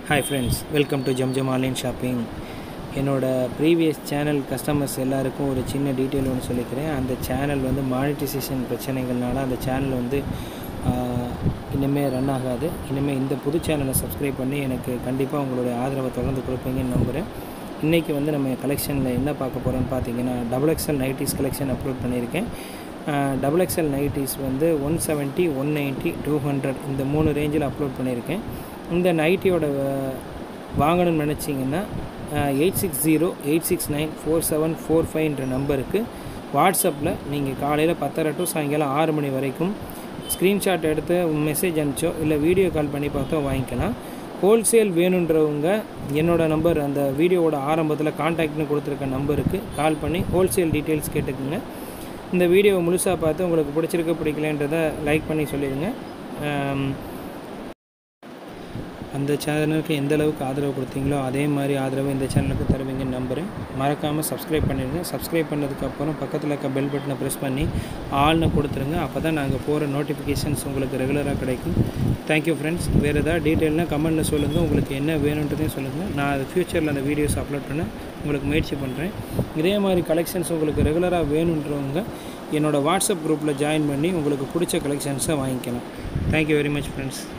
hi friends welcome to Jamjam online shopping என்னோடய previous channel customers எல்லாருக்கும் ஒரு சின்ன டீட்டெயில் ஒன்று சொல்லிக்கிறேன் அந்த சேனல் வந்து மானிட்டைசேஷன் பிரச்சனைகள்னால அந்த சேனல் வந்து ஆஹ், இனிமேல் ரன் ஆகாது இனிமேல் இந்த புது சேனலை சப்ஸ்கிரைப் பண்ணி எனக்கு கண்டிப்பாக உங்களுடைய ஆதரவை தொடர்ந்து கொடுப்பீங்கன்னு நம்புகிறேன் இன்றைக்கி வந்து நம்ம கலெக்ஷனில் என்ன பார்க்க போகிறோம்னு பார்த்தீங்கன்னா double XL nighties collection upload பண்ணியிருக்கேன் டபுள் எக்ஸ்எல் நைட்டிஸ் வந்து one seventy one ninety two hundred இந்த மூணு ரேஞ்சில் அப்லோட் பண்ணியிருக்கேன் இந்த நைட்டியோட வாங்கணும்னு நினச்சிங்கன்னா eight six zero eight six nine four seven four ஃபைவ்ன்ற நம்பருக்கு வாட்ஸ்அப்பில் நீங்கள் காலையில் பத்தரை டு சாயங்காலம் ஆறு மணி வரைக்கும் ஸ்க்ரீன்ஷாட் எடுத்து மெசேஜ் அனுப்பிச்சோ இல்லை வீடியோ கால் பண்ணி பார்த்தோ வாங்கிக்கலாம் ஹோல்சேல் வேணுன்றவங்க என்னோடய நம்பர் அந்த வீடியோவோட ஆரம்பத்தில் காண்டாக்ட்னு கொடுத்துருக்க நம்பருக்கு கால் பண்ணி ஹோல்சேல் டீட்டெயில்ஸ் கேட்டுக்குங்க இந்த வீடியோவை முழுசாக பார்த்து உங்களுக்கு பிடிச்சிருக்க பிடிக்கலன்றதை லைக் பண்ணி சொல்லிடுங்க ஆம், அந்த சேனலுக்கு எந்த அளவுக்கு ஆதரவு கொடுத்தீங்களோ அதே மாதிரி ஆதரவு இந்த சேனலுக்கு தருவீங்கன்னு நம்புகிறேன் மறக்காமல் சப்ஸ்கிரைப் பண்ணிடுங்க சப்ஸ்கிரைப் பண்ணதுக்கப்புறம் பக்கத்தில் இருக்க பெல் பட்டனை ப்ரெஸ் பண்ணி ஆல்னு கொடுத்துருங்க அப்போ தான் நாங்கள் போகிற நோட்டிஃபிகேஷன்ஸ் உங்களுக்கு ரெகுலராக கிடைக்கும் தேங்க்யூ ஃப்ரெண்ட்ஸ் வேறு ஏதாவது டீட்டெயில்னால் கமெண்ட்டில் சொல்லுங்கள் உங்களுக்கு என்ன வேணுன்றதையும் சொல்லுங்கள் நான் அது ஃப்யூச்சரில் அந்த வீடியோஸ் அப்லோட் பண்ண உங்களுக்கு முயற்சி பண்ணுறேன் இதே மாதிரி கலெக்ஷன்ஸ் உங்களுக்கு ரெகுலராக வேணுன்றவங்க என்னோடய வாட்ஸ்அப் குரூப்பில் ஜாயின் பண்ணி உங்களுக்கு பிடிச்ச கலெக்ஷன்ஸை வாங்கிக்கலாம் தேங்க்யூ வெரி மச் ஃப்ரெண்ட்ஸ்